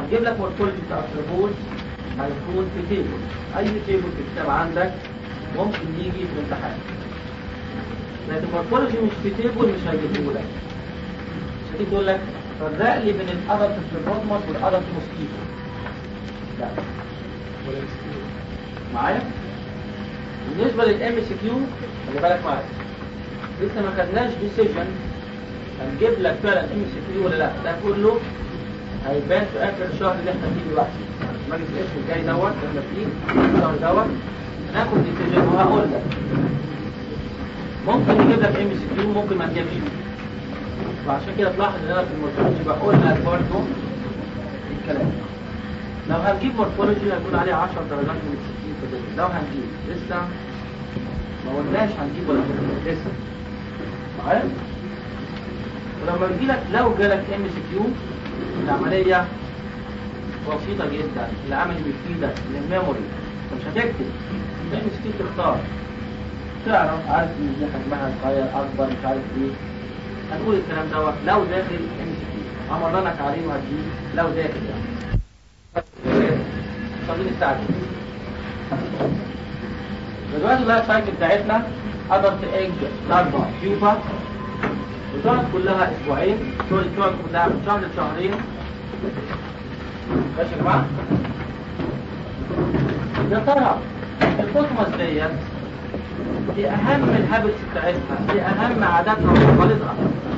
هجيب لك مورفولوجي بتاع التربوز هيكون في تيبل اي تيبل في الكتاب عندك ممكن يجي في الامتحان لكن المورفولوجي مش في تيبل مش هيجيبه لك مش هتيجي تقول لك فرق لي بين الادلت فليبروتماس والادلت موسكيتو لا معايا بالنسبه للام سي كيو خلي بالك معايا لسه ما خدناش ديسيجن هنجيب لك فعلا ام سي كيو ولا لا ده كله هيبان في اخر الشهر اللي احنا فيه دلوقتي المجلس الاسم الجاي دوت احنا فيه الشهر دوت ناخد ديسيجن وهقول لك ممكن نجيب لك ام سي كيو ممكن ما نجيبش وعشان كده تلاحظ ان انا في المورفولوجي بقول لك برضه الكلام لو هنجيب مورفولوجي هيكون عليه 10 درجات من 60 في الدنيا لو هنجيب لسه ما قلناش هنجيب ولا هنجيب لسه معايا ولما يجي لك لو جالك ام سي كيو العمليه بسيطه جدا العمل بيفيدك للميموري انت مش هتكتب انت ام سي كيو تختار تعرف عارف ان دي حجمها صغير اكبر مش عارف ايه هتقول الكلام دوت لو داخل ام سي كيو امرنك عليه وهتجيب لو داخل يعني خليني نستعجل دلوقتي اللايف سايكل بتاعتنا ادلت ايج ضربه بيوبا بتقعد كلها اسبوعين سوري بتقعد كلها من شهر لشهرين ماشي يا جماعه يا ترى القطمه ديت دي اهم الهابتس بتاعتها دي اهم عاداتها وتقاليدها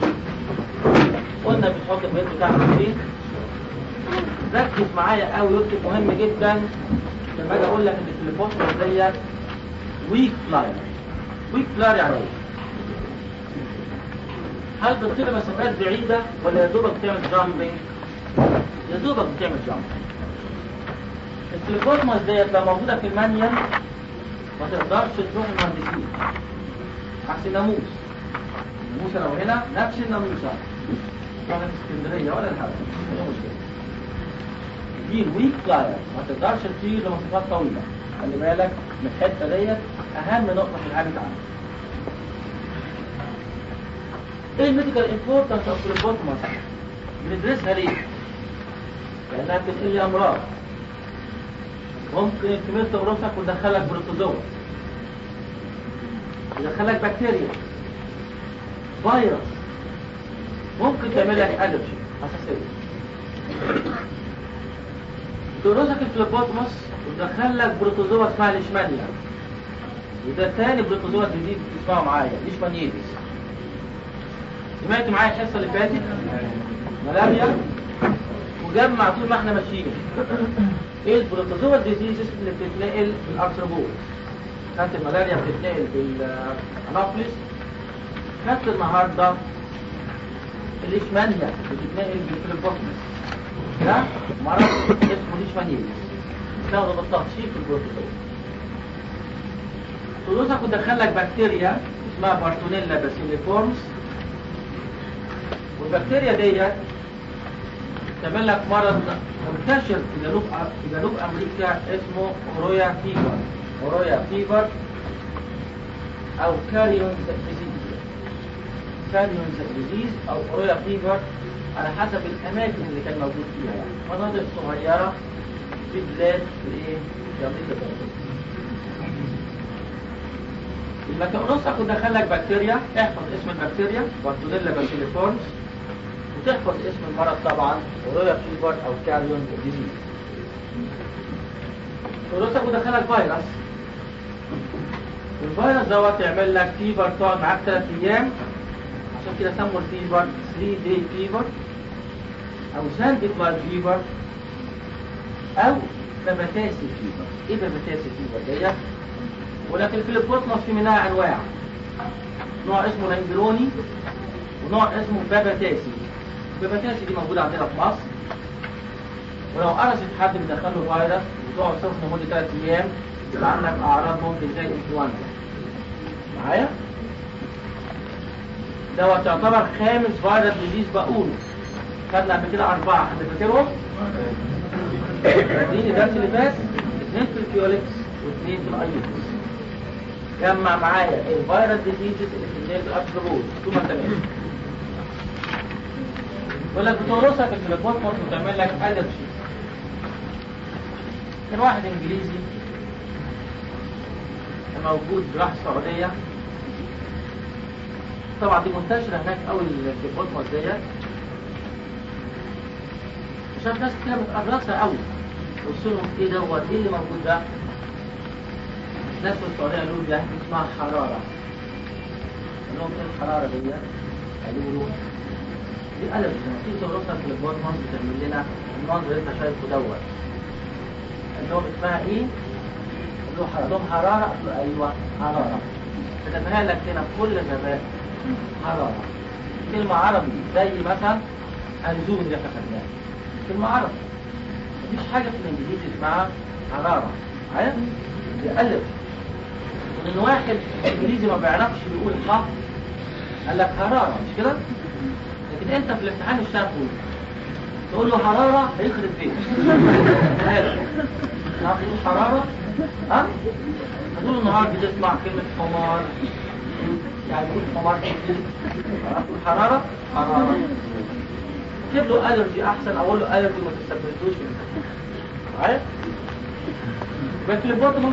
قلنا بتحط البيت بتاعها فين ركز معايا قوي واكتب مهم جدا لما اجي اقول لك ان التليفون ديت ويك فلاير ويك فلاير يعني ايه؟ هل بتطير مسافات بعيدة ولا يا دوبك بتعمل جامبنج؟ يا دوبك بتعمل جامبنج التليفون ديت لو موجودة في المانيال ما تقدرش تروح المهندسين عكس الناموس الناموسة لو هنا نفس الناموسة تروح اسكندرية ولا الهوا ايه مشكلة دي الويك فلاير ما تقدرش تطير لمسافات طويلة خلي بالك من الحتة ديت أهم نقطة في الحاجة عندك ايه الميديكال امبورتنس اوف البوتماس بندرسها ليه؟ لأنها بتنقل لي أمراض ممكن كمية تغرسك وتدخلك بروتوزوا يدخلك بكتيريا فيروس ممكن تعمل لك ألرجي حساسية تغرسك الفلوبوتماس وتدخلك بروتوزوا اسمها ليشمانيا وده تاني بروتوزوا جديد تسمعوا معايا ليشمانيتس سمعت معايا الحصة اللي فاتت ملاريا وجمع طول ما احنا ماشيين ايه البروتوزوا ديزيزز اللي بتتنقل بالارثروبود كانت الملاريا بتتنقل بالانافلس كانت النهارده الليشمانيا بتتنقل بالفلوبوتماس ده مرض اسمه ليشمانيا استخدم بالتخصيص في البروتوزوا تدوسك وتدخلك بكتيريا اسمها بارتونيلا باسيليفورمز والبكتيريا ديت تعمل لك مرض منتشر في جنوب في جنوب امريكا اسمه اورويا فيفر اورويا فيفر او كاريونز ديزيز كاريونز ديزيز او اورويا فيفر على حسب الاماكن اللي كان موجود فيها يعني مناطق صغيره في بلاد في ايه في امريكا الجنوبيه لما تقرصك ودخلك بكتيريا احفظ اسم البكتيريا بارتونيلا باسيليفورمز وتحفظ اسم المرض طبعا ورويا فيبر او كاريون ديزيز تقرصك ودخلك فيروس الفيروس دوت يعمل لك فيبر تقعد معاك 3 ايام عشان كده سموا الفيبر 3 داي فيبر او ساند فلاي فيبر او باباتاسي فيبر ايه باباتاسي فيبر ديت ولكن في البروتنس في منها انواع نوع اسمه لانجروني ونوع اسمه باباتاسي الباباتاسي دي موجوده عندنا في مصر ولو قرصت حد بيدخله فيروس وتقعد سخن لمده ثلاث ايام يبقى عندك اعراض ممكن زي الانفلونزا معايا؟ دوت يعتبر خامس فيروس ديزيز بقوله خدنا قبل كده اربعه حد فاكرهم؟ اديني الدرس اللي فات اثنين في الكيوليكس واثنين في الايوكس جمع معايا الفيروس ديزيزز اللي في النيل الابسولوت ثم تمام يقول لك بتورثك الفليبوتموس وتعمل لك الرجي كان واحد انجليزي كان موجود راح السعودية طبعا دي منتشرة هناك قوي الكيبوتموس ديت شاف ناس كتير متقرصة قوي قلت لهم ايه دوت ايه اللي موجود ده؟ ناس في السعودية قالوا لي ده اسمها حرارة قال لهم ايه الحرارة ديت؟ قالوا له دي قلب لما تيجي تورثها في الكيبوتموس بتعمل لنا المنظر اللي انت شايفه دوت قال لهم اسمها ايه؟ قال له حرارة لهم حرارة قال له ايوه حرارة كتبها لك هنا بكل غباء حرارة كلمة عربي زي مثلا أنزون اللي احنا خدناها كلمة عربي مفيش حاجة في الإنجليزي اسمها حرارة عارف؟ بيألف وإن واحد إنجليزي ما بيعرفش بيقول حرف قال لك حرارة مش كده؟ لكن أنت في الامتحان الشفوي تقول له حرارة هيخرب بيك تعرف تقول حرارة ها؟ هتقول له النهارده بتسمع كلمة حمار يعني يقول حمار كتير تقول حرارة حرارة اكتب له الرجي احسن اقول له الرجي ما تستبدلوش عارف بس البوتموس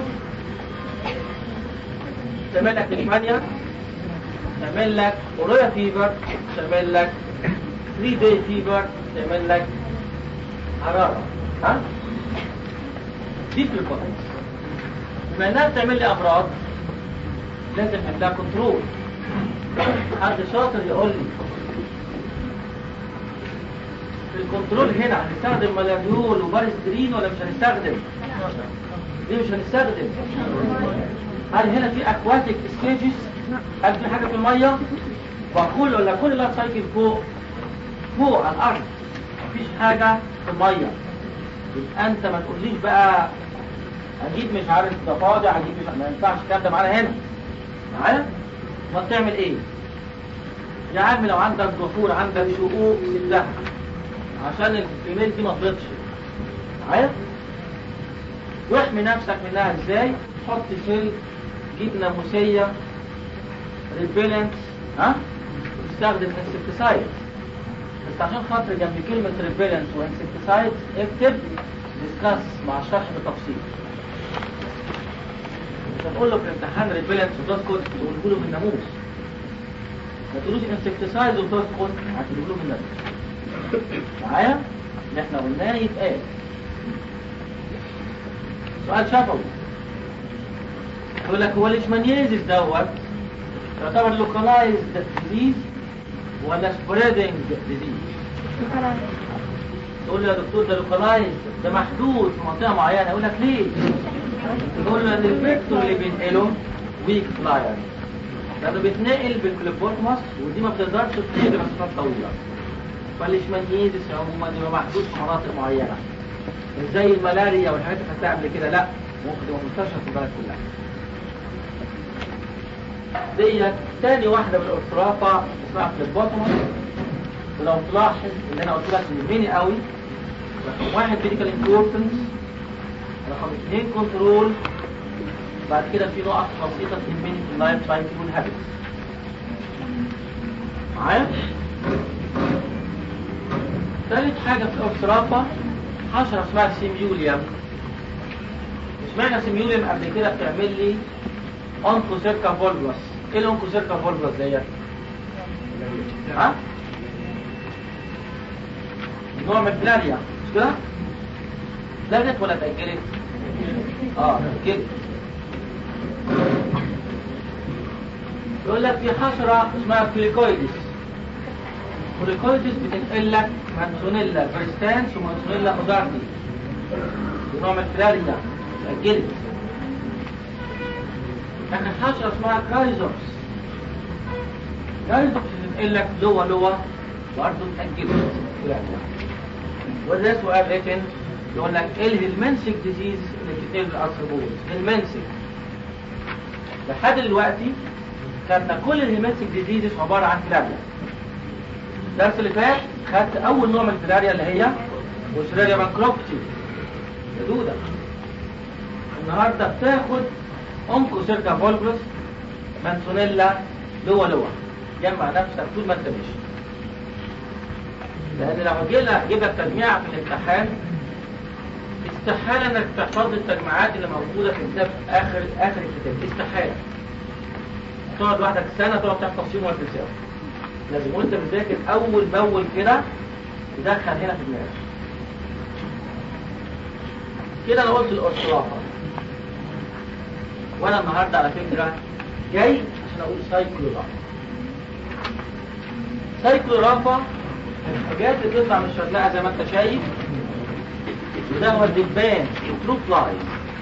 تعمل لك ليشمانيا تعمل لك اورويا فيبر تعمل لك 3 داي فيبر تعمل لك حرارة ها دي في البوتموس بما انها بتعمل لي امراض لازم عندها كنترول حد شاطر يقول لي في الكنترول هنا هنستخدم ملاريول وبارسترين ولا مش هنستخدم ليه مش هنستخدم هل هنا في اكواتيك ستيجز هل في حاجه في الميه وكل ولا كل لايف سايكل فوق فوق على الارض مفيش حاجه في الميه يبقى انت ما تقوليش بقى اجيب مش عارف ضفادع اجيب مش ما ينفعش الكلام ده معانا هنا معايا ما تعمل ايه يا عم لو عندك جفور عندك شقوق سدها عشان الفيميل دي ما تبيضش معايا واحمي نفسك منها ازاي حط سل جبنه موسيه ريبيلنت ها استخدم انسكتسايد بس عشان خاطر جنب كلمه ريبيلنت وانسكتسايد اكتب ديسكاس مع الشرح بالتفصيل مش هتقول له في الامتحان ريبيلنت وتسكت تقول له بالناموس ما تقولوش انسكتسايد وتسكت هتقول له بالناموس معايا اللي احنا قلناه يتقال سؤال شفوي يقول لك هو الاشمانيزيس دوت يعتبر لوكالايزد ديزيز ولا سبريدنج ديزيز تقول له يا دكتور ده لوكالايزد ده محدود في منطقه معينه يقول لك ليه تقول له ان الفيكتور اللي بينقله ويك فلاير لانه بيتنقل بالكليبورتماس ودي ما بتقدرش تطير لمسافات طويله فالاشمانيزيس عموما يبقى محدود في مناطق معينه مش زي الملاريا والحاجات اللي خدتها قبل كده لا ممكن تبقى منتشره في البلد كلها ديت تاني واحده من الاوترافا اسمها فليبوتوموس ولو تلاحظ ان انا قلت لك يهمني قوي رقم واحد ميديكال امبورتنس رقم اثنين كنترول بعد كده في نقط بسيطه تهمني في اللايف سايكل والهابتس معايا؟ ثالث حاجة في الأوسترافا حشرة اسمها سيميوليوم اشمعنى سيميوليوم قبل كده بتعمل لي أونكوسيركا فولجوس ايه الأونكوسيركا فولجوس ديت؟ ها؟ نوع من الفلاريا مش كده؟ لغت ولا اتأجلت؟ اه اتأجلت يقول لك في حشرة اسمها كليكويدس كوليكويدس بتنقل لك مانسونيلا بريستانس ومانسونيلا اوزارتي نوع من الفلاريا الجلد اخر حشرة اسمها كايزوبس كايزوبس بتنقل لك لوا لوا برضه اتأجلت وده سؤال ريتن يقول لك ايه الهلمنسك ديزيز اللي بتنقل بالارثروبوز هلمنسك لحد دلوقتي خدنا كل الهلمنسك ديزيزز عبارة عن فلاريا الدرس اللي فات خدت اول نوع من الفلاريا اللي هي وشراريا بانكروبتي دودة النهاردة بتاخد أنكو سيركا فولجرس مانسونيلا لوا لوا جمع نفسك طول ما انت ماشي لأن لو هجي لك جيب لك تجميع في الامتحان استحالة انك تحفظ التجمعات اللي موجودة في الكتاب في اخر اخر الكتاب استحالة تقعد لوحدك سنة تقعد تحفظ فيهم ولا تنساهم لازم وانت بتذاكر اول باول كده تدخل هنا في دماغك كده انا قلت الارثرافة وانا النهارده على فكرة جاي عشان اقول سايكلورافا سايكلورافا الحاجات اللي بتطلع من الشرنقة زي ما انت شايف وده هو الدبان الترو فلايز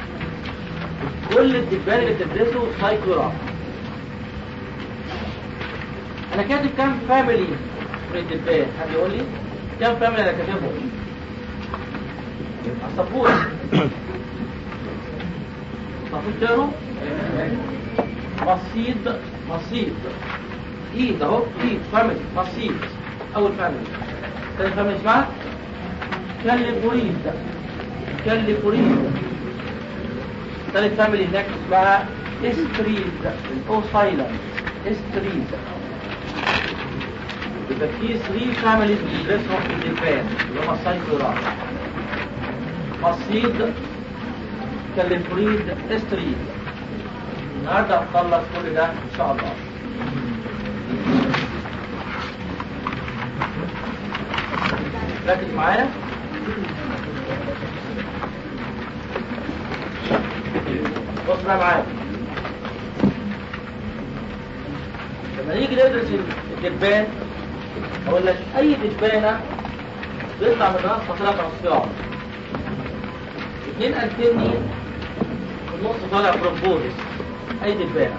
كل الدبان اللي بتدرسه سايكلورافا انا كاتب كام فاميلي من الدبان حد يقول لي كام فاميلي انا كاتبهم الصفور الصفور تقروا مصيد مصيد ايد اهو ايد فاميلي مصيد اول فاميلي ثاني فاميلي اسمها كاليفوريد كاليفوريد ثالث فاميلي هناك اسمها استريد الاو سايلنت استريد يبقى في 3 فاميليز بندرسهم في الدبان اللي هم السايكلورات مصيد كاليفوريد استريد النهارده هنخلص كل ده ان شاء الله ركز معايا بص بقى معايا لما نيجي ندرس الدبان اقول لك اي دبانه بيطلع من راسها ثلاث عصيان اثنين انتني في النص طالع بروبوزس اي دبانه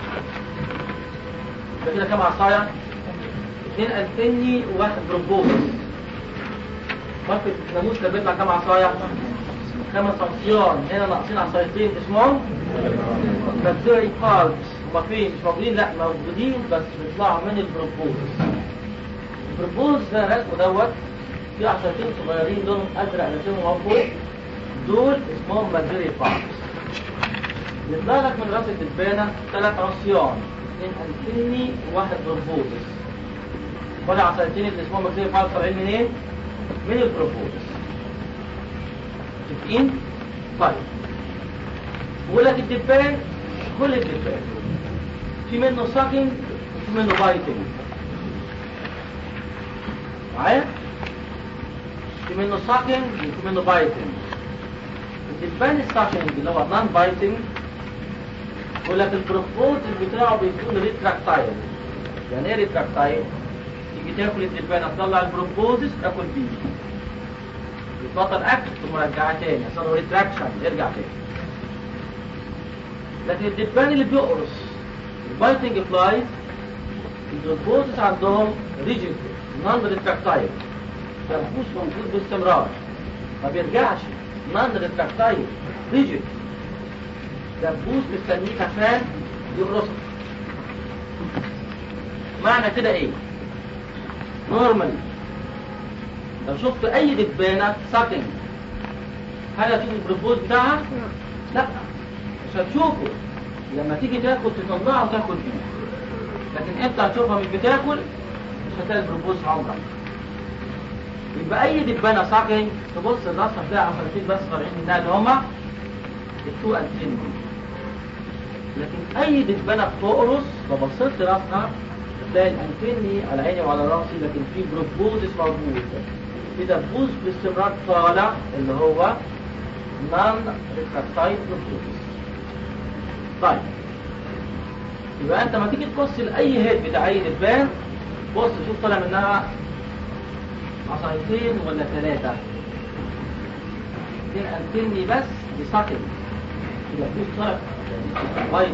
يبقى كده كام عصايه اثنين انتني وواحد بروبوزس ماركة الناموس كان بيطلع كام عصايه خمس عصيان هنا ناقصين عصايتين اسمهم بكتيري بالبس هما فين مش موجودين لا موجودين بس بيطلعوا من البروبوزس البروبوز ده رسمه دوت في عصايتين صغيرين لونهم ازرق رسمهم اهو فوق دول اسمهم بكتيري بالبس يطلع لك من راس الدبانه ثلاث عصيان اثنين انتني وواحد بروبوزس ولا عصايتين اللي اسمهم بكتيري بالبس طالعين منين؟ من البروبوزس متفقين؟ طيب بقول لك الدبان كل الدبان في منه ساكنج وفي منه بايتنج معايا؟ في منه ساكنج وفي منه بايتنج الدبان الساكنج اللي هو نون بايتنج بقول لك البروبوز بتاعه بيكون ريتراكتايل يعني ايه ريتراكتايل؟ تيجي تاكل الدبانه تطلع البروبوزس تاكل بيه يتبطل اكل ثم رجعها تاني يحصل له ريتراكشن يرجع تاني لكن الدبان اللي بيقرص البايتنج فلايز البروبوزس عندهم ريجيد نون ريتراكتايل تنفس موجود باستمرار ما بيرجعش نون ريتراكتايل ريجيد دبوس مستنيك عشان يقرصك معنى كده ايه نورمالي لو شفت اي دبانة ساكن هل هتشوف البروبوز بتاعها؟ لا مش هتشوفه لما تيجي تاكل تطلعه وتاكل فيه لكن انت هتشوفها مش بتاكل مش هتلاقي البروبوز عمرك يبقى اي دبانة ساكن تبص الراسها تلاقي عصايتين بس طالعين منها اللي هما التو انتين لكن اي دبانة بتقرص لو بصيت راسها تلاقي الانتني على عيني وعلى راسي لكن في بروبوزس موجود في دبوس باستمرار طالع اللي هو نون ريتراكتايل بروبوزس طيب يبقى انت ما تيجي تبص لاي هيد بتاع اي دبان بص شوف طالع منها عصايتين ولا ثلاثة اثنين انتني بس بساكن يبقى دبوس طالع بايت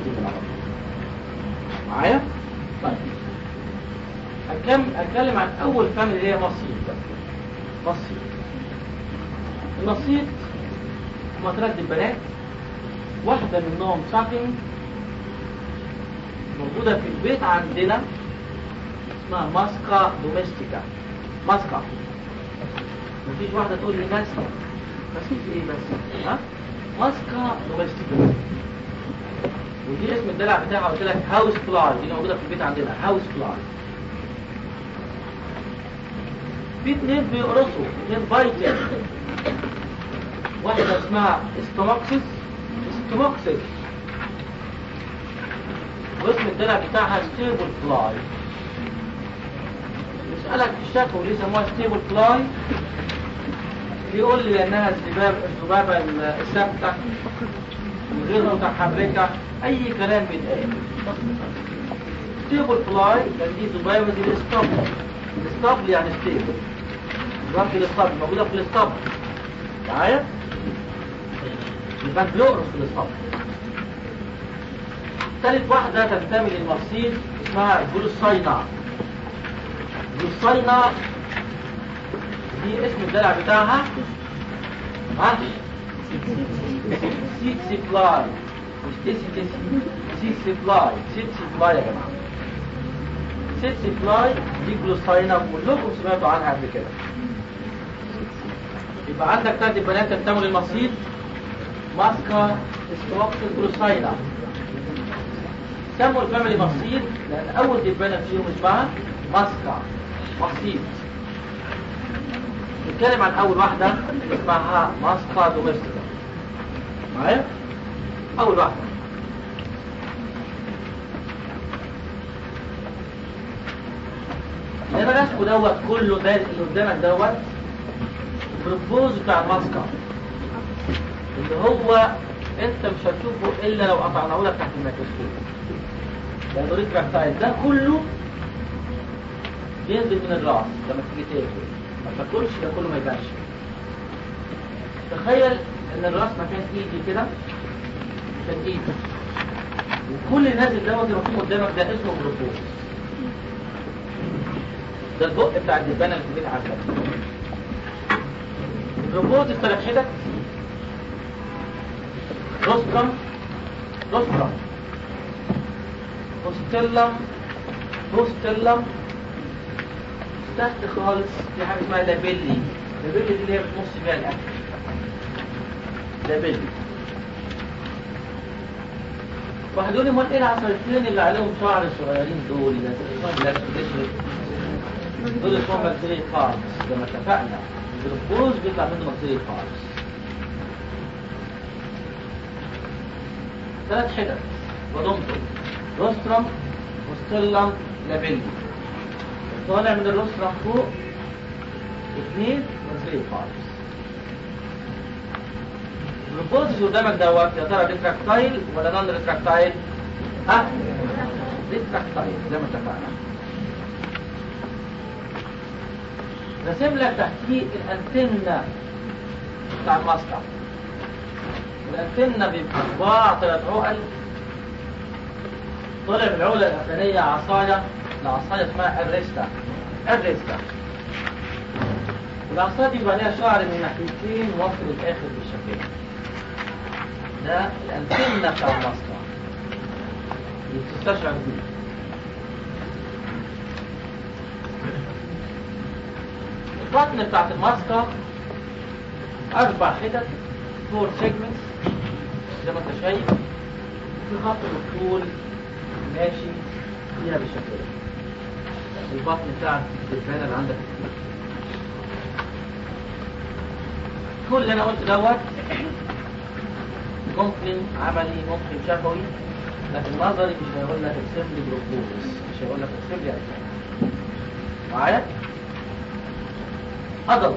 معايا؟ طيب أتكلم, أتكلم عن أول فاميلي اللي هي نصيب نصيب النصيب هم ثلاث دبانات واحدة منهم ساكن موجودة في البيت عندنا اسمها ماسكا دوميستيكا ماسكا مفيش واحدة تقول لي ماسكا ماسكا ايه بس ها ماسكا دوميستيكا ودي اسم الدلع بتاعها قلت لك هاوس فلاي دي موجودة في البيت عندنا هاوس فلاي في اتنين بيقرصوا اتنين بايتين واحدة اسمها استوموكسيس استوموكسيس واسم الدلع بتاعها ستيبل فلاي يسألك في الشكوى ليه سموها ستيبل فلاي يقول لي لأنها الذباب الذبابة الثابتة غير متحركة أي كلام بيتقال ستيبل فلاي كان دي ذبابة دي الاسطبل الاسطبل يعني ستيبل ذبابة الاسطبل موجودة في الاسطبل معايا؟ يبقى بلقرص في الاسطبل ثالث واحدة تنتمي للمصيد اسمها جلوساينا جلوساينا دي اسم الدلع بتاعها معرفش سيتسي فلاي مش تسي تسي سيتسي فلاي سيتسي فلاي يا جماعة سيتسي فلاي دي جلوساينا كلكم سمعتوا عنها قبل كده يبقى عندك ثلاث بنات تنتمي للمصيد ماسكا استروكس جلوساينا سموا الفاميلي مصيد لان اول دبانه فيهم اسمها ماسكا مصيد نتكلم عن اول واحده اسمها ماسكا دوميستيكا معايا اول واحده اللي انا رسمه دوت كله ده اللي قدامك دوت البروبوز بتاع الماسكا اللي هو انت مش هتشوفه الا لو قطعناه لك تحت الميكروسكوب لانه ريتراكتايل ده كله بينزل من الراس لما تيجي تاكل ما تاكلش ده كله ما يبانش تخيل ان الراس مكان ايدي كده كان ايدي وكل نازل دوت المفروض قدامك ده اسمه بروبوز ده البق بتاع الدبانه اللي في البيت عندك البروبوز الثلاث حتت روسترم روسترم روستيلم روستيلم تحت خالص في حاجه اسمها لابيلي لابيلي دي اللي هي بتمص فيها الاكل لابيلي واحد يقول لي امال ايه العصايتين اللي عليهم شعر صغيرين دول ده اسمهم لاكسوديشن دول اسمهم ماكسيلي فارس زي ما اتفقنا الجلوكوز بيطلع منه ماكسيلي فارس ثلاث حتت وضمتم روسترم وستيلم لابيلي طالع من الروسترم فوق اثنين ماكسيلي فارس الجلوكوز اللي قدامك دوت يا ترى ريتراكتايل ولا نون ريتراكتايل؟ ها؟ ريتراكتايل زي ما اتفقنا رسم لك تحتيه الانتنة بتاع المصنع الانتنة بيبقى صباع ثلاث عقل طلع من العقلة الأخرانية عصاية العصاية اسمها الريستا الريستا العصاية دي بيبقى ليها شعر من ناحيتين واصل للآخر بالشكل ده الانتنة بتاع المصنع اللي بتستشعر بيه البطن بتاعت الماسكة أربع حتت فور سيجمنتس زي ما أنت شايف في خط بالطول ماشي فيها بالشكل ده البطن بتاع الدبانة اللي عندك كل اللي أنا قلت دوت ممكن عملي ممكن شفوي لكن نظري مش هيقول لك ارسم لي جلوكوز مش هيقول لك ارسم لي أجزاء معايا؟ أدلت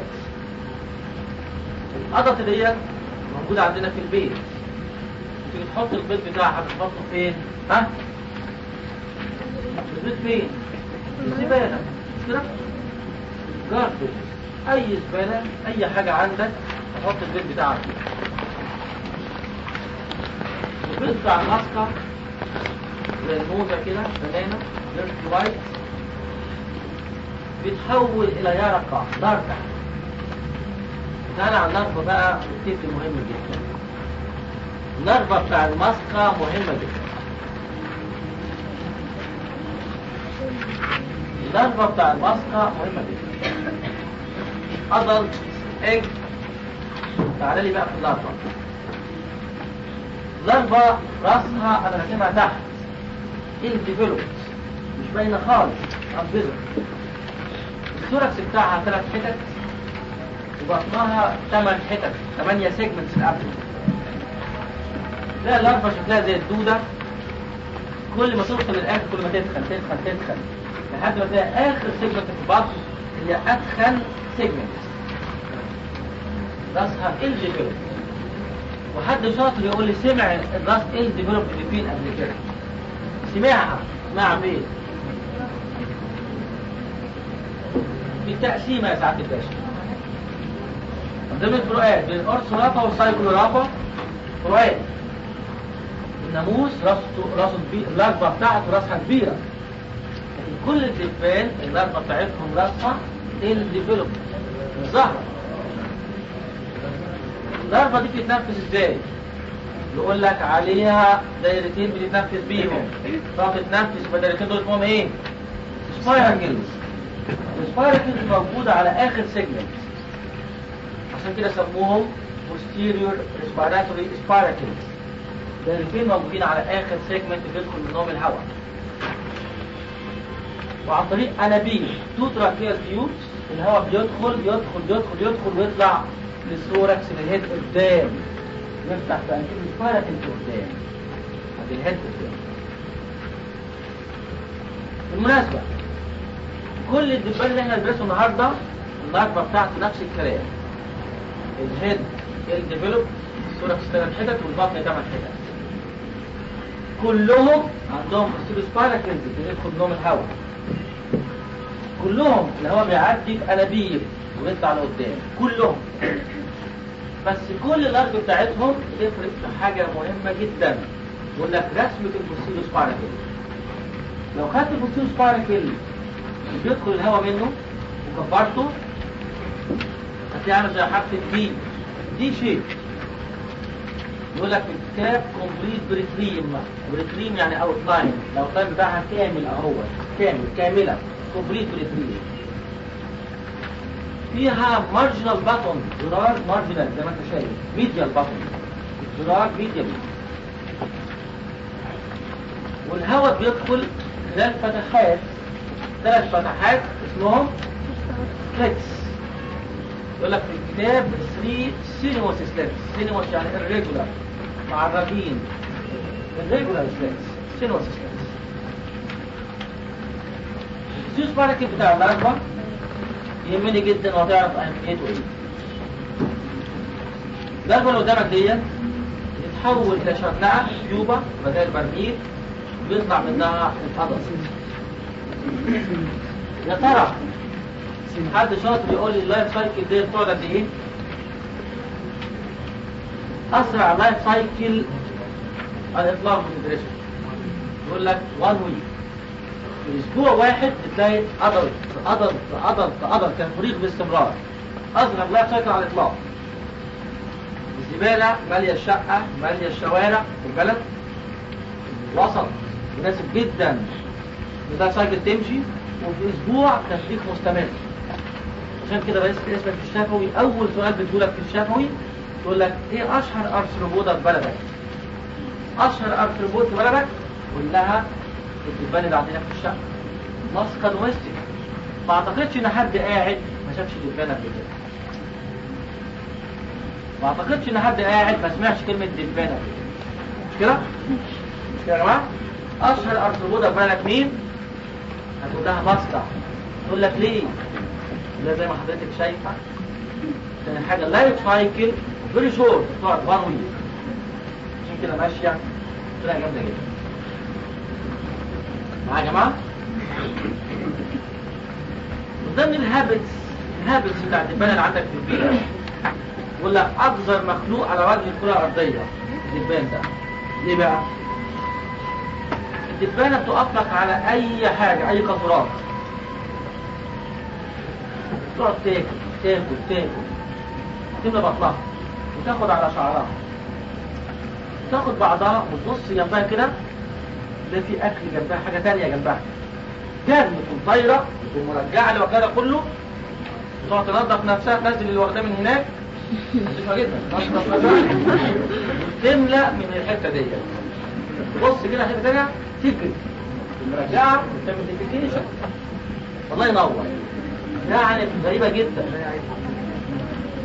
الأدلت ديت موجودة عندنا في البيت تيجي تحط البيض بتاعها بتحطه فين؟ ها؟ البيض فين؟ في الزبالة مش كده؟ جاربج أي زبالة أي حاجة عندك تحط البيض بتاعك فيها البيض بتاع الماسكة زي الموزة كده بنانا ليرت وايت بيتحول إلى يرقة ضربة تعالى على النرفة بقى التيت مهم جدا النرفة بتاع الماسكة مهمة جدا النرفة بتاع الماسكة مهمة جدا أدلت إج تعالى لي بقى في اللارفة اللارفة راسها أنا راسمها تحت الديفلوبت مش باينة خالص أبيضة الثوركس بتاعها ثلاث حتت وبطنها 8 حتت 8 سيجمنتس الابدن لا الاربع شكلها زي الدودة كل ما توصل للاخر كل ما تدخل تدخل تدخل لحد ما تلاقي اخر سيجمنت في البطن هي ادخن سيجمنت راسها ال ديفلوب وحد شاطر يقول لي سمع الراس ال ديفلوب اللي فين قبل كده سمعها سمعها فين بالتقسيمه يا سعاده الباشا ضمن الفروقات بين الاورثورابا والسايكلورابا فروقات الناموس راسه راسه كبير اللارفا بتاعته راسها كبيره لكن كل الدبان اللارفا بتاعتهم راسها الديفلوب الزهره اللارفا دي بتتنفس ازاي؟ يقول لك عليها دايرتين بتتنفس بيهم طب تتنفس بالدايرتين دول اسمهم ايه؟ سبايركلز السبايركلز موجوده على اخر سيجمنت عشان كده سموهم posterior respiratory spiracles دايرتين موجودين على اخر سيجمنت بيدخل منهم الهواء وعن طريق انابيب تو تراكيال تيوبس الهواء بيدخل يدخل يدخل يدخل ويطلع للثوركس للهيد قدام يفتح تأكيد السبايركل قدام عند الهيد قدام بالمناسبة كل الدبان اللي احنا بندرسه النهارده النهارده بتاعته نفس الكلام الهيد الديفلوب الثوركس ثلاث حتت والبطن ثمان حتت كلهم عندهم سبايركلز بيدخل منهم الهواء كلهم الهواء بيعدي في انابيب ويطلع لقدام كلهم بس كل الارض بتاعتهم بتفرق في حاجه مهمه جدا يقول لك رسمه الفوسيلو سباركل لو خدت الفوسيلو سباركل اللي بيدخل الهواء منه وكبرته هتلاقي عامل زي حرف الدي دي شيء يقول لك في الكتاب كومبليت بريتريم بريتريم يعني اوت لاين الاوت لاين بتاعها كامل اهو كامل كامله كومبليت بريتريم فيها مارجنال باتون زرار مارجنال زي ما انت شايف ميديال باتون زرار ميديال والهواء بيدخل خلال فتحات ثلاث فتحات اسمهم سليتس يقول لك في الكتاب 3 سينوس سليتس سينوس يعني irregular معرجين irregular سليتس سينوس سليتس السيوس باركت بتاع الأربع يهمني جدا وهتعرف اهميته ايه الضربه اللي قدامك ديت يتحول الى شرنقه تيوبه بدل برميل بيطلع منها القدس يا ترى حد شاطر يقول لي اللايف سايكل ديت بتقعد قد ايه؟ اسرع لايف سايكل على الاطلاق في الدراسه يقول لك 1 ويك في اسبوع واحد بتلاقي عضل عضل عضل عضل تفريغ باستمرار اصغر لايف سايكل على الاطلاق الزباله ماليه الشقه ماليه الشوارع في البلد وسط مناسب جدا اللايف سايكل تمشي وفي اسبوع تفريغ مستمر عشان كده رئيس اسمك في الشفوي اول سؤال بتقولك في الشفوي تقول لك ايه اشهر ارثروبودا في بلدك اشهر ارثروبود في بلدك قول لها الدبان اللي عندنا في الشقه ماسكا دوميستيك ما اعتقدش ان حد قاعد ما شافش دبان قبل كده ما اعتقدش ان حد قاعد ما سمعش كلمه دبان قبل كده مش كده؟ مش كده يا جماعه؟ اشهر ارثروبودا في بلدك مين؟ هتقول لها ماسكا تقول لك ليه؟ لا زي ما حضرتك شايفه تاني حاجه لايف سايكل فيري شورت بتقعد 1 ويك عشان كده ماشيه طلع جامده جدا معايا يا جماعه من ضمن الهابتس الهابتس بتاعت الدبانه اللي عندك في البيئه يقول لك اقذر مخلوق على وجه الكره الارضيه الدبان ده ليه بقى؟ الدبانه بتقف لك على اي حاجه اي قطرات تقعد تاكل تاكل تاكل تملى بطنها وتاخد على شعرها تاخد بعضها وتبص جنبها كده ده في اكل جنبها حاجه تانية جنبها جرم تكون طايره تكون مرجعه لمكانها كله وتقعد تنظف نفسها تنزل اللي واخداه من هناك نظيفه جدا تنظف نفسها تملى من الحته دي تبص كده حته تانية تجري مرجعه وتعمل ديفيكيشن الله ينور يعني غريبه جدا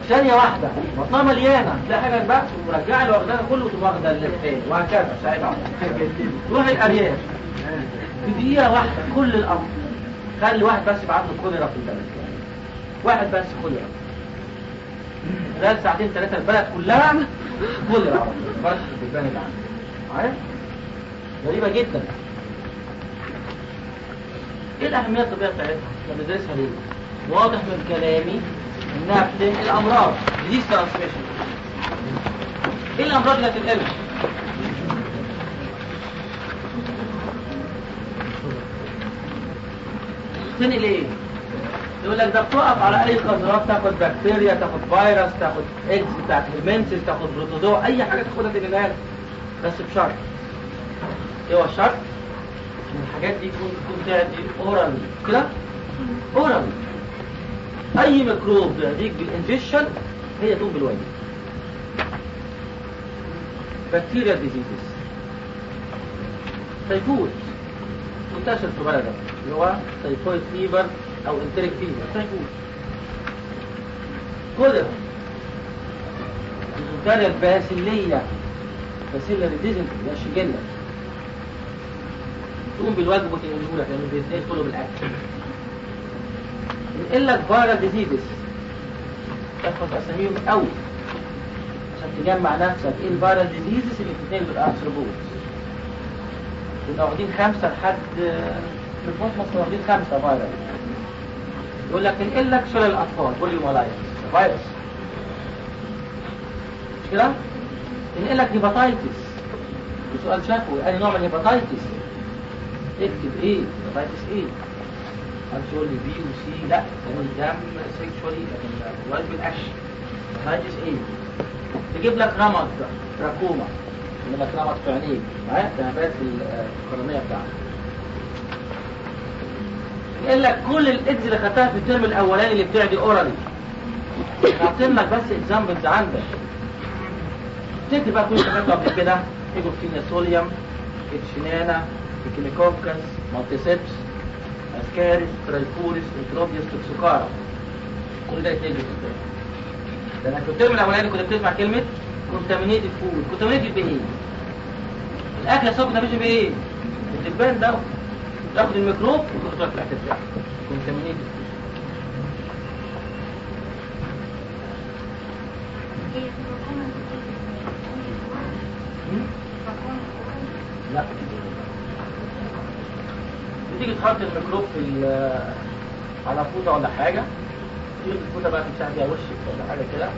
ثانية واحدة بطنها مليانة تلاقي حاجة بقى ورجع له واخدها كله تبقى واخدة الثاني وهكذا ساعتها تروح الأرياف في دقيقة واحدة كل الأمر خلي واحد بس يبقى عنده كوليرا في البلد واحد بس كوليرا خلال ساعتين ثلاثة البلد كلها كوليرا بس في البلد اللي عنده عارف؟ غريبة جدا ايه الأهمية الطبية بتاعتها؟ احنا بندرسها ليه؟ واضح من كلامي انها بتنقل امراض دي ترانسميشن ايه الامراض اللي هتنقلها؟ تنقل ايه؟ يقول لك ده بتقف على اي قذرات تاخد بكتيريا تاخد فيروس تاخد اكس بتاعت المنسس تاخد بروتوزوا اي حاجه تاخدها تنقلها لك. بس بشرط ايه هو الشرط؟ ان الحاجات دي تكون تكون تعدي اورال كده اورال اي ميكروب بيعديك بالانفكشن هي تقوم بالواجب بكتيريا ديزيزز تيفويد منتشر في بلدك اللي هو تيفويد فيبر او انتريك فيبر تيفويد كوليرا البكتيريا الباسيلية باسيلا ريديزنت ده شجلة تقوم بالواجب وتنقله لك لانه بيتنقل كله بالاكل ينقل لك فايرال ديزيزز تحفظ اساميهم قوي عشان تجمع نفسك ايه الفايرال ديزيزز اللي بتتنقل بالارثروبوز كنا واخدين خمسه لحد في مصر واخدين خمسه فايرال يقول لك ينقل لك شلل الاطفال بوليومالايتس فيروس مش كده؟ ينقل لك هيباتايتس سؤال شافوي انهي نوع من الهيباتايتس اكتب ايه هيباتايتس ايه هتقول لي بي وسي لا يعني الدم سيكشوالي لكن الوالد بالاكشن هيباتايتس ايه تجيب لك رمض تراكوما يجيب لك رمض في عينيك معايا التهابات في القرنيه بتاعتك يقول لك كل الاكز اللي خدتها في الترم الاولاني اللي بتعدي اورالي حاطين لك بس اكزامبلز عندك تكتب بقى كل اللي خدته قبل كده ايجوفتينيا سوليوم اتشنانا كيميكوكس مالتيسيبس اسكاريس ترايفوريس انتروبيوس توكسوكارا كل ده يتنجي في الترم ده انا في الترم الاولاني كنت بتسمع كلمه كونتامينيتد فود كونتامينيتد بايه؟ الاكل يا صاحبي ده بيجي بايه؟ الدبان ده تاخد الميكروب وتحطه في الاكل بتاعك كونتامينيتد لا بتيجي تحط الميكروب في ال- على فوطه ولا حاجه تيجي الفوطه بقى تمسح بيها وشك ولا حاجه كده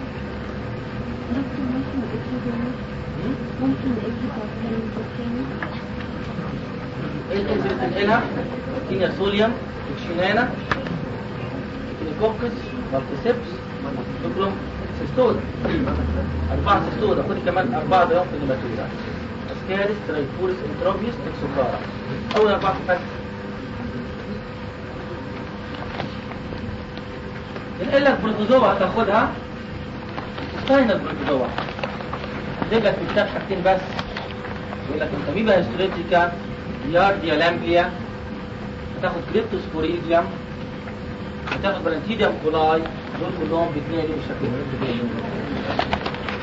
ممكن الاكل بتاع الثاني ايه الانزيم اللي بتنقلها؟ كينيا سوليوم الشنانه الكوكس مالتيسيبس تكرم سيستودا أربعة سيستودا خد كمان أربعة ضياف في النباتية اسكاريس ترايفوريس انتروبيوس اكسوكارا أول أربعة فاتح ينقل لك بروتوزوا هتاخدها ستاينر بروتوزوا هتجيب لك في الكتاب حاجتين بس يقول لك الأميبا هيستوريتيكا يارديا لامبليا هتاخد كريبتوسبوريديوم هتاخد برانتيديوم كولاي دول كلهم بيتنقلوا بالشكل ده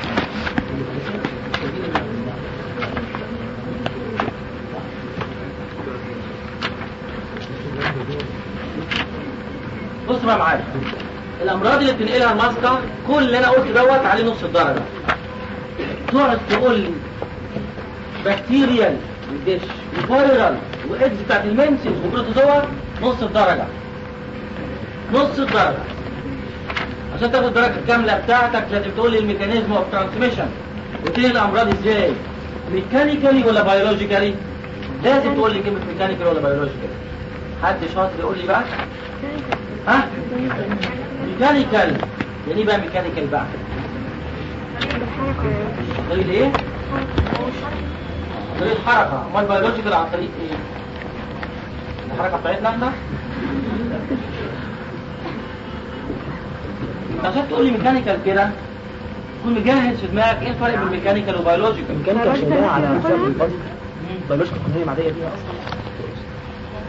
بص بقى معايا الامراض اللي بتنقلها الماسكه كل اللي انا قلت دوت عليه نص الدرجه تقعد تقول لي بكتيريال والدش وفيرال واكس بتاعت المنسز وبروتوزوا نص الدرجه نص الدرجه عشان تاخد الدرجه الكامله بتاعتك لازم تقول لي الميكانيزم اوف ترانسميشن وتنقل الامراض ازاي ميكانيكالي ولا بيولوجيكالي لازم تقول لي كلمه ميكانيكالي ولا بيولوجيكالي حد شاطر يقول لي بقى ها ميكانيكال يعني ايه بقى ميكانيكال بقى طريق ايه طريق حركه امال بيولوجيكال عن طريق ايه الحركه بتاعتنا احنا انت عشان تقول لي ميكانيكال كده تكون مجهز في دماغك ايه الفرق بين ميكانيكال وبيولوجيكال الميكانيكا شغاله على حساب البلد بيولوجيكا القنيه العاديه دي اصلا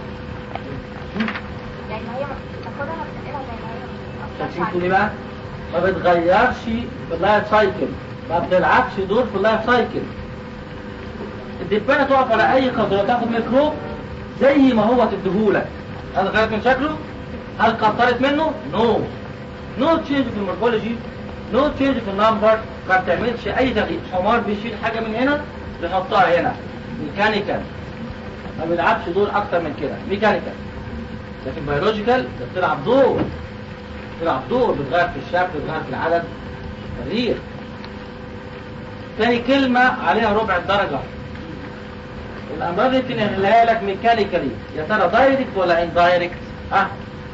يعني هي تاخدها بتنقلها زي ما هي شايفين تقول ايه بقى ما بتغيرش في اللايف سايكل ما بتلعبش دور في اللايف سايكل الدبانة تقف على اي قدرة تاخد ميكروب زي ما هو تديهولك هل غيرت من شكله؟ هل كترت منه؟ نو نو تشينج في المورفولوجي نو تشينج في النمبر ما بتعملش اي تغيير حمار بيشيل حاجة من هنا بيحطها هنا ميكانيكال ما بيلعبش دور اكتر من كده ميكانيكال لكن بيولوجيكال بتلعب دور بتلعب دور بتغير في الشكل بتغير في العدد تغيير تاني كلمة عليها ربع الدرجة الأمراض اللي بتنقلها لك ميكانيكالي يا ترى دايركت ولا اندايركت؟ ها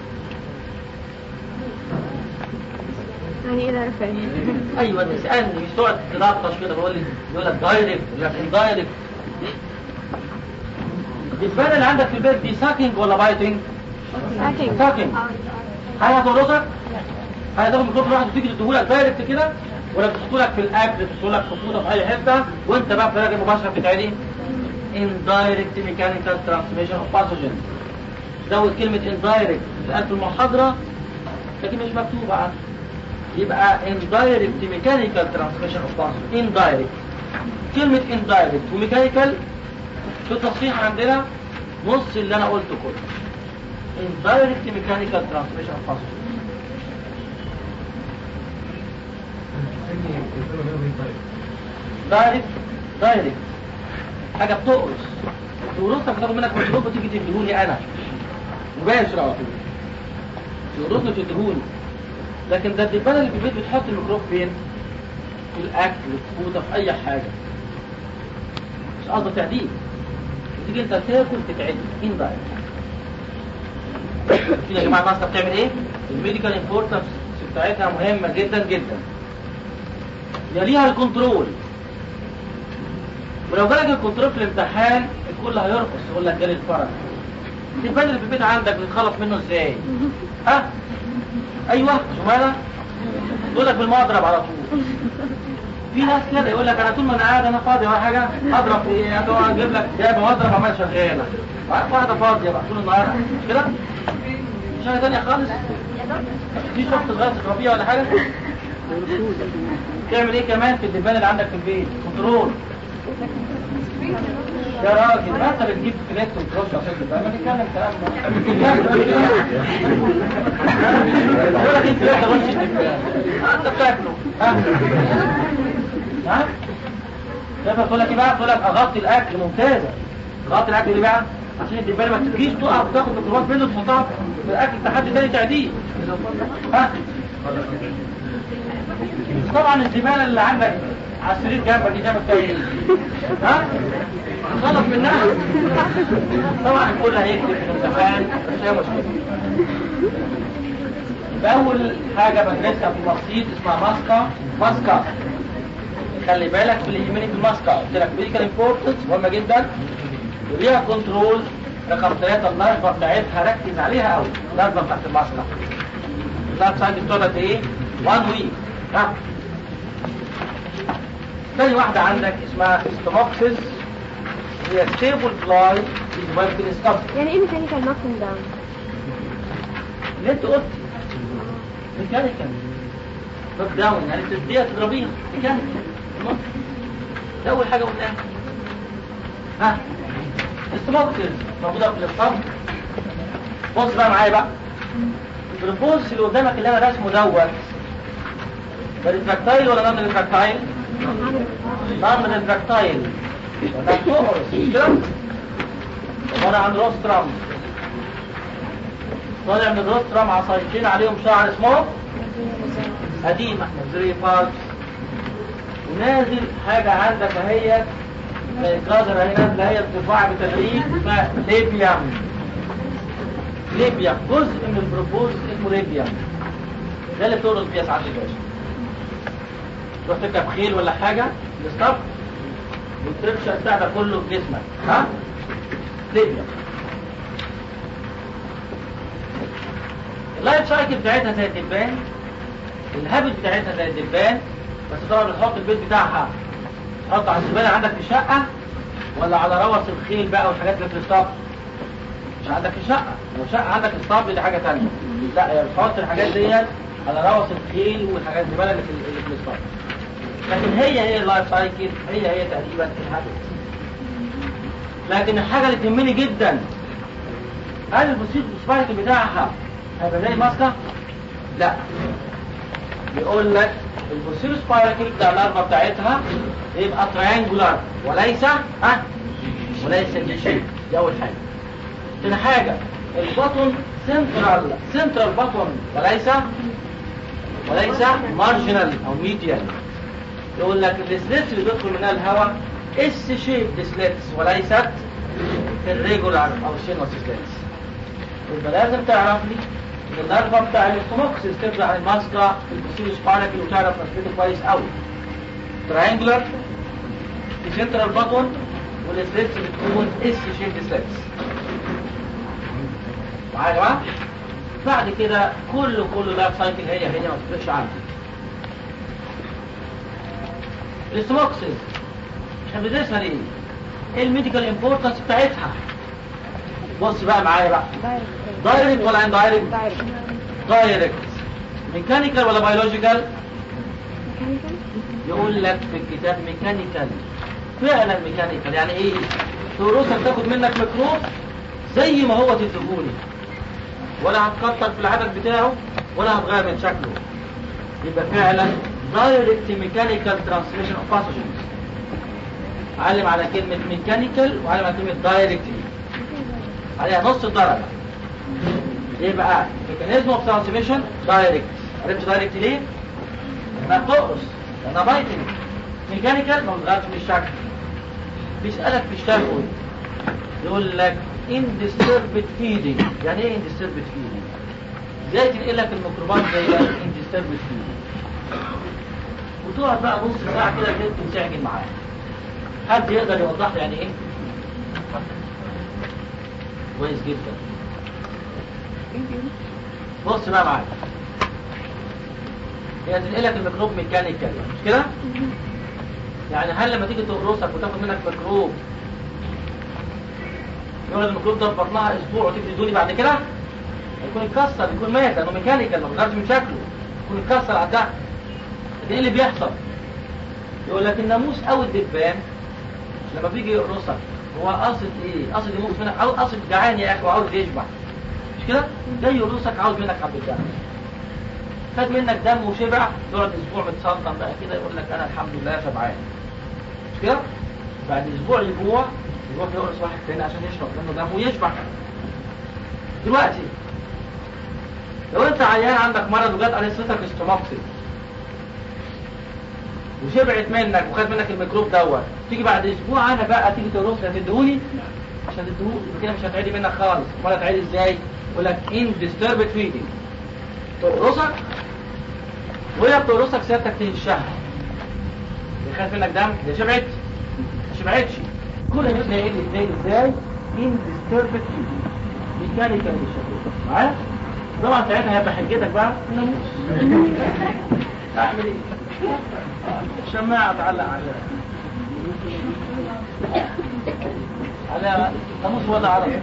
يعني ايه ده رفع ايوه تسالني مش تقعد تناقش كده بقول لي يقول لك دايركت يقول لك اندايركت الدبانه اللي عندك في البيت دي ساكينج ولا بايتنج؟ ساكينج ساكينج هل هتقرصك؟ هل هتاخد ميكروب واحد وتيجي تديهولك دايركت كده؟ ولا بتحطولك في الاكل بتحطولك في فوطه في اي حته وانت بقى بطريقه مباشره بتتعدي indirect mechanical transmission of pathogen زود كلمة indirect بتتقال في المحاضرة لكن مش مكتوبة عنها يبقى indirect mechanical transmission of pathogen indirect كلمة indirect وميكانيكال في التصحيح عندنا نص اللي انا قلته كله indirect mechanical transmission of pathogen دايركت دايركت حاجة بتقرص تقرصك بتاخد منك ميكروب وتيجي تديهولي انا مباشر على طول تقرصني وتديهولي لكن ده الدبانة اللي في البيت بتحط الميكروب فين؟ في الاكل في الفوطة في اي حاجة مش قصده تعديل وتيجي انت تاكل تتعدي مين بقى؟ كده يا جماعة المصنع بتعمل ايه؟ الميديكال امبورتنس بتاعتها مهمة جدا جدا يليها الكنترول ولو جالك الكنترول في الامتحان الكل هيرقص يقول لك جالي الفرج الدبان اللي في البيت عندك بتتخلص منه ازاي؟ ها؟ ايوه شمالة يقول لك بالمضرب على طول في ناس كده يقول لك انا طول ما انا قاعد انا فاضي ولا حاجه اضرب في ايه اقعد اجيب لك جايب مضرب عمال شغاله واحده فاضيه بقى طول النهار مش كده؟ مش حاجه ثانيه خالص في شخص صغير تضربيه ولا حاجه؟ تعمل ايه كمان في الدبان اللي عندك في البيت؟ كنترول يا راجل ما انت بتجيب كلات وترش عشان تبقى ما تتكلم كلام ده يقول لك انت لا ترش الدبان انت بتاكله ها ها ده بتقول لك ايه بقى تقول لك اغطي الاكل ممتازه اغطي الاكل ليه بقى عشان الدبان ما تجيش تقف تاخد ميكروبات منه تحطها في الاكل بتاع حد تاني تعديه ها طبعا الزبالة اللي عندك على السرير جنبك دي جنبك تاني ها؟ خلص منها طبعا الكل هيكتب في الامتحان مش هي مشكلة بأول حاجة بدرسها في المقصيد اسمها ماسكا ماسكا خلي بالك في اللي يهمني في الماسكا قلت لك ميديكال امبورتنس مهمة جدا وليها كنترول رقم ثلاثة النرفة بتاعتها ركز عليها قوي النرفة بتاعت الماسكا النرفة ساعتها بتقعد ايه؟ 1 ويك ها تاني واحدة عندك اسمها ستوموكسيس هي ستيبل فلاي ممكن ستوب يعني ايه ميكانيكال نوكينج داون اللي انت قلت ميكانيكال نوك داون يعني تديها تضربيها ميكانيكال ده اول حاجة قلناها ها ستوموكسيس موجودة في الاسطمب بص بقى معايا بقى البروبوز اللي قدامك اللي انا رسمه دوت ده ريتراكتايل ولا نون ريتراكتايل؟ نون ريتراكتايل وده تقرص كده وانا عند روسترام طالع من الروسترام عصايتين عليهم شعر اسمه قديم احنا زي باركس ونازل حاجة عندك اهي زي الجزرة هي نازلة هي ارتفاع بتدريج اسمها ليبيام ليبيام جزء من البروبوز اسمه ليبيام ده اللي بتقرص فيها ساعات الباشا تروح تركب خيل ولا حاجة الاسطبل وترمش البتاع ده كله في جسمك ها ليبيا اللايف سايكل بتاعتها زي الدبان الهابت بتاعتها زي الدبان بس طبعا بتحط البيت بتاعها تحط على الزبالة عندك في الشقة ولا على روث الخيل بقى والحاجات اللي في الاسطبل مش عندك في الشقة لو شقة عندك اسطبل دي حاجة تانية لا هي بتحط الحاجات دي على روس الخيل والحاجات الزباله اللي في اللي في الاسطبل لكن هي هي اللايف سايكل هي هي تقريبا الهابت لكن الحاجه اللي تهمني جدا هل البسيط السبايك بتاعها هيبقى زي الماسكه؟ لا بيقول لك البوسيرو سبايركل بتاع الاربعه بتاعتها يبقى تريانجولار وليس ها وليس دي شيء دي اول حاجه تاني حاجه البطن سنترال سنترال بطن وليس وليس مارجنال او ميديال يقول لك السليتس اللي بيدخل منها الهواء اس شيب سليتس وليست الريجولار او سينوس سليتس يبقى لازم تعرف لي ان الضربه بتاع الاستوموكسيس تبدا عن الماسكا في البوسيلو سبايركل وتعرف نسبته كويس قوي تراينجلر في سنترال بطن والسليتس بتكون اس شيب سليتس معايا يا جماعه بعد كده كله كله لايف سايكل هي هي ما تفرقش عنها الاستوموكسيس احنا بندرسها ليه؟ ايه الميديكال امبورتنس بتاعتها؟ بص بقى معايا بقى دايركت ولا ان دايركت؟ دايركت دايركت ميكانيكال ولا بيولوجيكال؟ ميكانيكال يقول لك في الكتاب ميكانيكال فعلا ميكانيكال يعني ايه؟ تروسك تاخد منك ميكروب زي ما هو تديهولي ولا هتكتر في العدد بتاعه ولا هتغير من شكله يبقى فعلا دايركت ميكانيكال ترانسميشن اوف باثوجينز علم على كلمة ميكانيكال وعلم على كلمة دايركتلي عليها نص درجة يبقى ميكانيزم اوف ترانسميشن دايركت عرفت دايركت ليه؟ انها بتقرص لانها بايتنج ميكانيكال ما بتغيرش من الشكل بيسألك في الشفوي يقول لك indisturbed feeding يعني ايه indisturbed feeding؟ ازاي تنقل لك الميكروبات زي indisturbed feeding وتقعد بقى نص ساعة كده كده تنسعجن معاها حد يقدر يوضح لي يعني ايه؟ كويس جدا بص بقى معايا هي تنقلك الميكروب ميكانيكال مش كده؟ يعني هل لما تيجي تقرصك وتاخد منك ميكروب يقول الميكروب ده في بطنها اسبوع وتيجي تدوني بعد كده يكون اتكسر يكون مات لانه ميكانيكال ما بيغيرش من شكله يكون اتكسر على الدم لكن ايه اللي بيحصل؟ يقول لك الناموس او الدبان لما بيجي يقرصك هو قاصد ايه؟ قاصد يموت منك او قاصد جعان يا اخي وعاوز يشبع مش كده؟ جاي يقرصك عاوز منك حبه دم خد منك دم وشبع يقعد اسبوع متسلطن بقى كده يقول لك انا الحمد لله شبعان مش كده؟ بعد اسبوع يجوع يروح يقرص واحد تاني عشان يشرب منه دم ويشبع دلوقتي لو انت عيان عندك مرض وجات عليه صيتك استوماكسيس وشبعت منك وخد منك الميكروب دوت تيجي بعد اسبوع انا بقى تيجي تقرص هتديهولي عشان تديهولي كده مش هتعدي منك خالص امال هتعدي ازاي؟ يقول لك ان ديستربد فيدنج تقرصك وهي بتقرصك سيادتك تهشها يخاف منك دم هي شبعت ما شبعتش كل الناس تلاقي ازاي ازاي ان ديستربد فيدنج ميكانيكال بالشكل معايا؟ طبعا ساعتها هيبقى حجتك بقى الناموس اعمل ايه؟ شماعة تعلق عليها عليها ناموس ولا عربي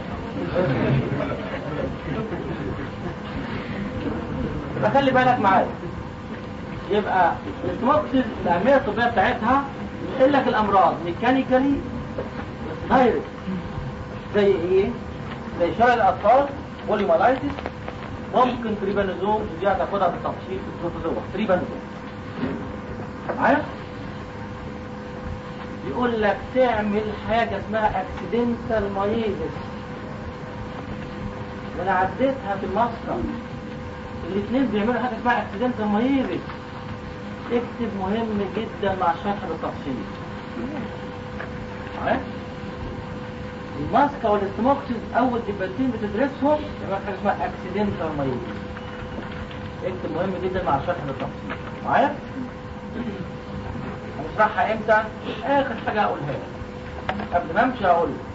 يبقى خلي بالك معايا يبقى السموكسيس الأهمية الطبية بتاعتها يقول لك الأمراض ميكانيكالي دايركت زي إيه؟ زي شلل الأطفال بوليمالايتس ممكن تريبانوزوم دي هتاخدها بالتفصيل في البروتوزوا تريبانوزوم معايا؟ يقول لك تعمل حاجة اسمها اكسيدنتال مايزس وانا عديتها في المسرح الاثنين بيعملوا حاجة اسمها اكسيدنتال مايزس اكتب مهم جدا مع الشرح بالتفصيل معايا؟ الماسكة والاستموكسيس اول دبلتين بتدرسهم يبقى حاجة اسمها اكسيدنتال مايزس اكتب مهم جدا مع الشرح بالتفصيل معايا؟ هنشرحها امتى؟ اخر حاجة هقولها لك قبل ما امشي هقول لك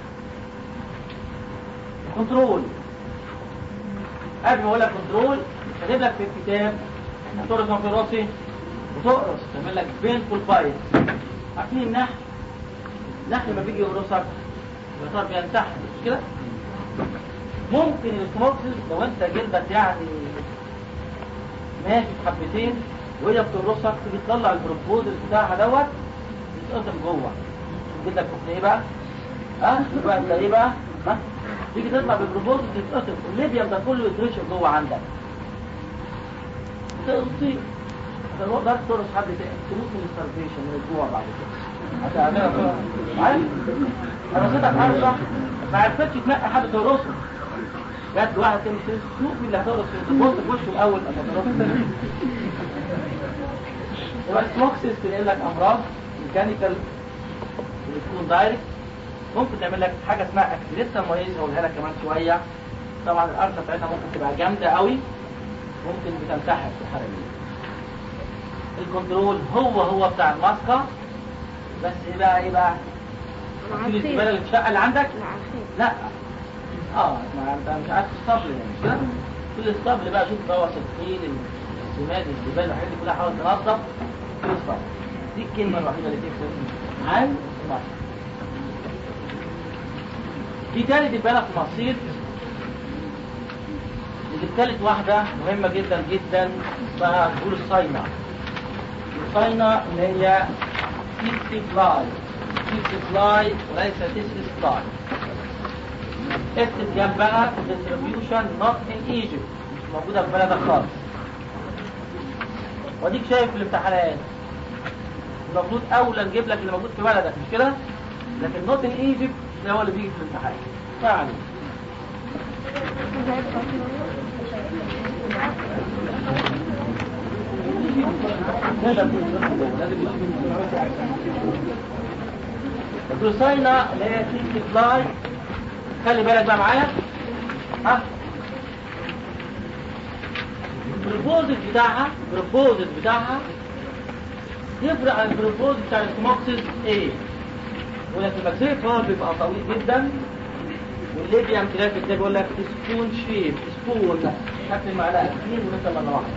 كنترول قبل ما اقول لك كنترول كاتب لك في الكتاب هتقرص ما في راسي وتقرص تعمل لك بينفول بايت عارفين النحل النحل لما بيجي يقرصك يعتبر بينتحر مش كده؟ ممكن السموكسز لو انت جلدك يعني ماشي في حبتين وهي بترصك تيجي تطلع البروبوزل بتاعها دوت يتقطم جوه تجيب لك ايه بقى؟ ها؟ يبقى انت ايه بقى؟ ها؟ تيجي تطلع بالبروبوزل تتقطم الليبيوم ده كله يترشق جوه عندك تقطيع انت لو قدرت ترقص حد تاني تموت من الستارفيشن من الجوع بعد كده هتعملها عارف؟ انا رصيتك عارفه ما عرفتش تنقي حد ترقصه جت واحد كان شوف اللي هتقرص تبص في وشه الاول اما ترقص يبقى السموكسيس تنقل لك امراض ميكانيكال بتكون دايركت ممكن تعمل لك حاجه اسمها اكتيفيتا مميزه هقولها لك كمان شويه طبعا الارض بتاعتها ممكن تبقى جامده قوي ممكن بتنتحر في الحاله دي الكنترول هو هو بتاع الماسكه بس ايه بقى ايه بقى في الزباله اللي في الشقه اللي عندك لا اه ما انت مش عارف الصبر يعني مش كده كل الصبر بقى شوف بوص الطين السماد الزباله الحاجات دي كلها حاول تنظف كل الصبر دي الكلمه الوحيده اللي تكتب عن مصر في تاني دبانة في مصير ودي التالت واحدة مهمة جدا جدا اسمها جلوساينا جلوساينا اللي هي تيسي فلاي تيسي فلاي وليس تيسي فلاي اكتب جنبها distribution not in Egypt مش موجودة في بلدك خالص واديك شايف في الامتحانات المفروض اولى نجيب لك اللي موجود في بلدك مش كده لكن نوت ان ايجيبت ده هو اللي بيجي في الامتحان يعني الجلوساينا اللي هي تيجي فلاي خلي بالك بقى معايا ها البروبوزل بتاعها البروبوزل بتاعها يفرق عن البروبوزل بتاع السموكسيس ايه ولكن المكسير هو بيبقى طويل جدا والليبيا امتلاك الكتاب يقول لك سبون شيب سبون شكل المعلقه اثنين ولسه مره واحده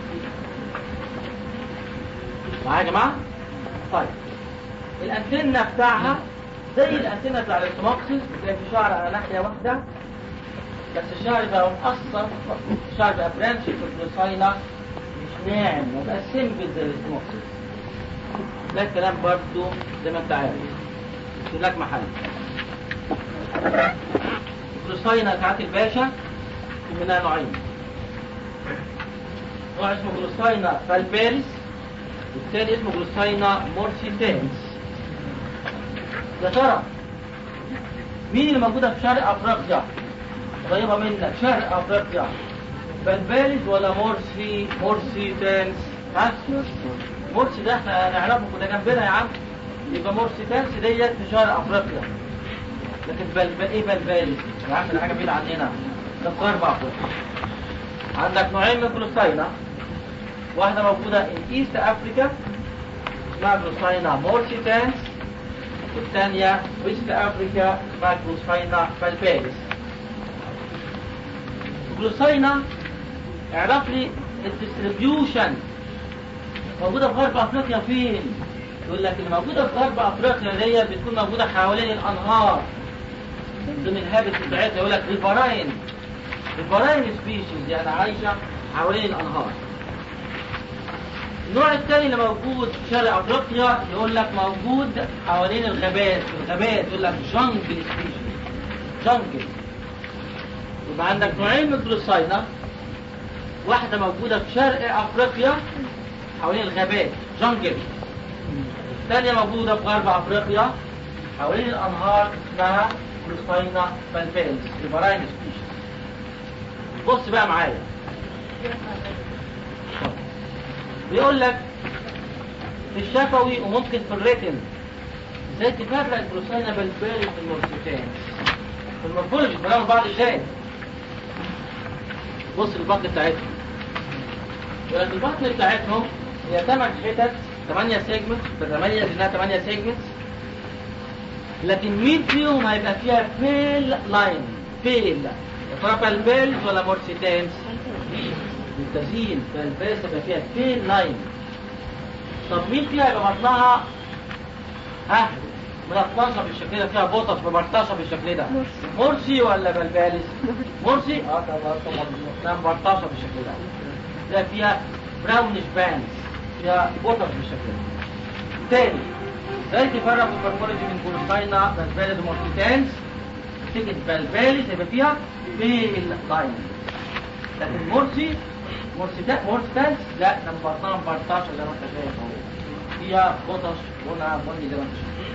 معايا يا جماعه؟ طيب الانتنه بتاعها زي الانتنه بتاع السموكسيس بتلاقي في شعر على ناحيه واحده بس الشعر بقى مقصر الشعر بقى برانش في الجلوساينا مش ناعم وبقى سيمبل زي السموكسيس ده الكلام برضه زي ما انت عارف يكتب لك محل جلوساينا بتاعت الباشا في منها نوعين نوع اسمه جلوساينا فالباريس والتاني اسمه جلوساينا مورسيتانس يا ترى مين اللي موجودة في شرق أفريقيا قريبة منك شرق أفريقيا فالباريس ولا مورسي مورسيتانس ها مورسي ده احنا نعرفه كده جنبنا يا عم يبقى مورسيتانس ديت في شرق افريقيا لكن بل ايه بلبالي يا عم ده حاجه بعيده عننا ده في غرب افريقيا عندك نوعين من الجلوساينا واحده موجوده ان ايست افريكا اسمها جلوساينا مورسيتانس والثانيه ويست افريكا اسمها جلوساينا بلباليس جلوساينا اعرف لي الديستريبيوشن موجودة في غرب أفريقيا فين؟ يقول لك اللي موجودة في غرب أفريقيا دي بتكون موجودة حوالين الأنهار ضمن الهابت بتاعتها يقول لك ريفراين ريفراين سبيشيز يعني عايشة حوالين الأنهار النوع الثاني اللي موجود في شرق أفريقيا يقول لك موجود حوالين الغابات الغابات يقول لك جانجل سبيشيز جانجل يبقى عندك نوعين من الجلوساينا واحدة موجودة في شرق أفريقيا حوالين الغابات جنجل الثانية موجودة في غرب أفريقيا حوالين الأنهار اسمها كروساينا فالفيلز ريفراين سبيشيز بص بقى معايا بيقول لك في الشفوي وممكن في الريتن ازاي تفرق الكروساينا بالفيلز من المورسيتان في المورفولوجي بنعمل بعض ازاي بص البطن بتاعتهم يبقى البطن بتاعتهم هي ثمان حتت 8 سيجمنت بتميز انها 8 سيجمنت لكن مين فيهم هيبقى فيها فيل لاين فيل يا ترى بالبيلز ولا مورسيتانس ممتازين فالبيلز هيبقى فيها فيل لاين طب مين فيها يبقى بطنها ها ملطشه بالشكل ده فيها بطش مبرطشه بالشكل ده مرسي ولا بلبالس مرسي اه طبعا طبعا مبرطشه بالشكل ده ده فيها براونش باندز فيها بوتر بالشكل ده تاني ازاي تفرق المورفولوجي من كولوساينا باسباليز ومورتيتانس تيجي بالباليز هيبقى فيها بيل لاين لكن مورسي مورسيتا مورسيتانس لا ده مبطنه مبطشه زي ما انت شايف اهو فيها بطش لونها بني زي ما انت شايف